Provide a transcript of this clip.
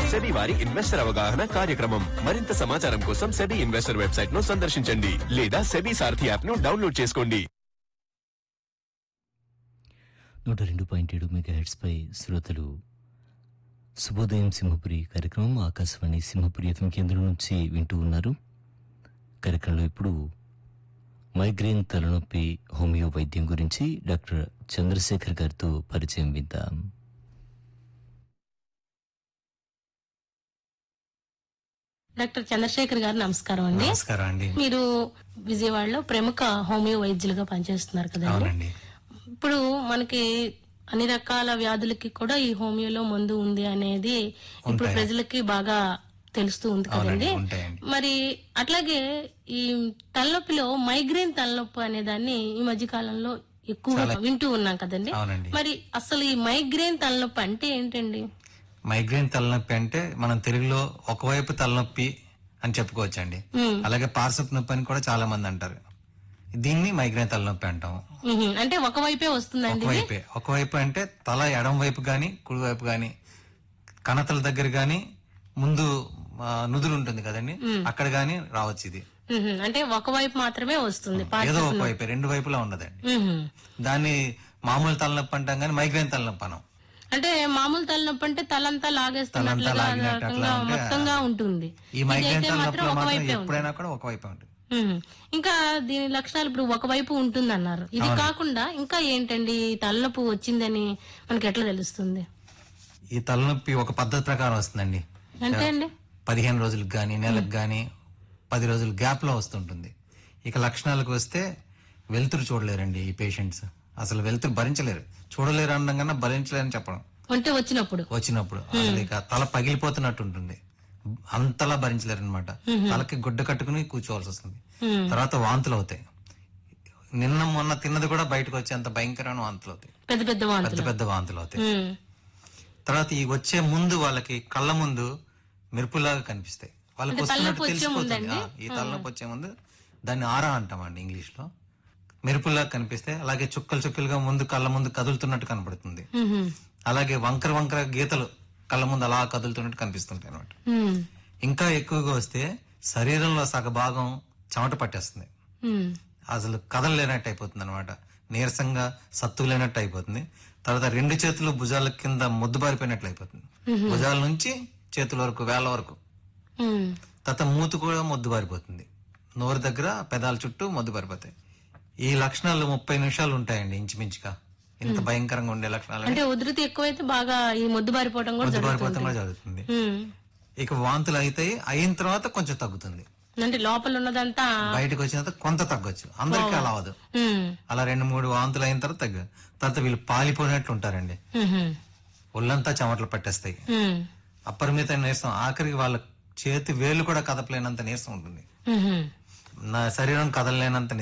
SEBI వారి investor అవగాహన కార్యక్రమం మరింత సమాచారం కోసం సెబీ ఇన్వెస్టర్ వెబ్సైట్ ను సందర్శించండి లేదా సెబీ సారథి యాప్ ను డౌన్లోడ్ చేసుకోండి నూట రెండు పాయింట్ ఏడు మెగా పై శ్రోతలు శుభోదయం సింహపురి కార్యక్రమం ఆకాశవాణి సింహపురి ఎఫ్ఎం కేంద్రం నుంచి వింటూ ఉన్నారు కార్యక్రమంలో ఇప్పుడు మైగ్రేన్ తలనొప్పి హోమియో వైద్యం గురించి డాక్టర్ చంద్రశేఖర్ గారితో పరిచయం విందాం డాక్టర్ చంద్రశేఖర్ గారు నమస్కారం అండి నమస్కారం అండి మీరు విజయవాడలో ప్రముఖ హోమియో వైద్యులుగా పనిచేస్తున్నారు కదండి అవునండి ఇప్పుడు మనకి అన్ని రకాల వ్యాధులకి కూడా ఈ హోమియోలో మందు ఉంది అనేది ఇప్పుడు ఉంటాయి. ప్రజలకి బాగా తెలుస్తూ ఉంది అవునండి కదండి ఉంటాయండి మరి అట్లాగే ఈ తలనొప్పిలో మైగ్రేన్ తలనొప్పి అనే దాన్ని ఈ మధ్య కాలంలో ఎక్కువ వింటూ ఉన్నాం కదండి అవునండి మరి అసలు ఈ మైగ్రేన్ తలనొప్పి అంటే ఏంటండి మైగ్రేన్ తలనొప్పి అంటే మనం తెలుగులో ఒకవైపు తలనొప్పి అని చెప్పుకోవచ్చండి ఉమ్, అలాగే పార్సప్ నొప్పి అని కూడా చాలా మంది అంటారు దీన్ని మైగ్రేన్ తలనొప్పి అంటాం ఉహు. అంటే ఒకవైపే వస్తుందండి ఇది? ఒకవైపే ఒకవైపు అంటే తల ఎడం వైపు గాని కుడి వైపు గాని కణతల దగ్గర గాని ముందు ఆ, నుదురు ఉంటుంది కదండి అక్కడ గాని రావచ్చు ఇది ఉహు. అంటే ఒకవైపు మాత్రమే వస్తుంది ఏదో ఒక వైపే రెండు వైపులా ఉన్నదండి ఉహు. దాన్ని మామూలు తలనొప్పి అంటాం కానీ మైగ్రేన్ తలనొప్పి అనం అంటే మామూలు తలనొప్పి అంటే తలంతా లాగేస్తున్నట్లుగా తలంతా లాగినట్టు రకంగా అట్లా ఉంటే మొత్తంగా ఉంటుంది ఈ మైగ్రేన్ ఇదైతే మాత్రం తలనొప్పిలో మాత్రం ఒకవైపే ఉంటుంది ఎప్పుడైనా కూడా ఒకవైపే ఉంటుంది ఉహు. ఇంకా దీని లక్షణాలు ఇప్పుడు ఒకవైపు ఉంటుంది అన్నారు ఇది కాకుండా ఇంకా ఏంటండి ఈ తలనొప్పి వచ్చిందని మనకి ఎట్లా తెలుస్తుంది ఈ తలనొప్పి ఒక పద్ధతి ప్రకారం వస్తుందండి అంటే అండి పదిహేను రోజులకు గాని నెలకు గాని పది రోజుల గ్యాప్ లో వస్తుంటుంది ఇక లక్షణాలకు వస్తే వెలుతురు చూడలేరండి ఈ పేషెంట్స్ అసలు వెలుతురు భరించలేరు చూడలేరు అనడం కన్నా భరించలేరని చెప్పడం అంటే వచ్చినప్పుడు వచ్చినప్పుడు అసలు ఇక తల పగిలిపోతున్నట్టు ఉంటుంది అంతలా భరించలేరు అనమాట తలకి గుడ్డ కట్టుకుని కూర్చోవాల్సి వస్తుంది ఉమ్. తర్వాత వాంతులు అవుతాయి నిన్న మొన్న తిన్నది కూడా బయటకు వచ్చేంత భయంకరమైన వాంతులు అవుతాయి పెద్ద పెద్ద పెద్ద వాంతులు పెద్ద వాంతులు అవుతాయి ఉమ్. తర్వాత ఈ వచ్చే ముందు వాళ్ళకి కళ్ళ ముందు మెరుపులాగా కనిపిస్తాయి వాళ్ళకి వస్తున్నట్టు తెలిసిపోతుంది ఆ, ఈ తలనొప్పి వచ్చే ముందు దాన్ని ఆరా అంటామండి ఇంగ్లీష్ లో మెరుపులాగా కనిపిస్తే అలాగే చుక్కలు చుక్కలుగా ముందు కళ్ళ ముందు కదులుతున్నట్టు కనపడుతుంది ఉహు. అలాగే వంకర వంకర గీతలు కళ్ళ ముందు అలా కదులుతున్నట్టు కనిపిస్తుంటాయి అనమాట ఉమ్. ఇంకా ఎక్కువగా వస్తే శరీరంలో సగ భాగం చెమట పట్టేస్తుంది ఉమ్. అసలు కదలలేనట్టు అయిపోతుంది అనమాట నీరసంగా సత్తు లేనట్టు అయిపోతుంది తర్వాత రెండు చేతులు భుజాల కింద ముద్దుబారిపోయినట్లు అయిపోతుంది భుజాల నుంచి చేతుల వరకు వేల వరకు ఉమ్. తర్వాత మూతి కూడా మొద్దుబారిపోతుంది నోరు దగ్గర పెదాల చుట్టూ మొద్దుబారిపోతాయి ఈ లక్షణాలు ముప్పై నిమిషాలు ఉంటాయండి ఇంచుమించుగా ఇంత భయంకరంగా ఉండే లక్షణాలు అంటే ఉధృతి ఎక్కువైతే బాగా ఈ మొద్దు బారిపోవడం కూడా జరుగుతుంది మొద్దుబారిపోవడం కూడా జరుగుతుంది ఉమ్. ఇక వాంతులు అవుతాయి అయిన తర్వాత కొంచెం తగ్గుతుంది అంటే లోపల ఉన్నదంతా బయటకు వచ్చిన తర్వాత కొంత తగ్గొచ్చు అందరికీ అలా అవదు ఉమ్. అలా రెండు మూడు వాంతులు అయిన తర్వాత తగ్గ తర్వాత వీళ్ళు పాలిపోయినట్లు ఉంటారండి ఉహు. ఒళ్ళంతా చెమటలు పట్టేస్తాయి ఉమ్. అపరిమిత నీరసం ఆఖరికి వాళ్ళ చేతి వేలు కూడా కదపలేనంత నీరసం ఉంటుంది ఉహు. నా శరీరం కదలలేనంత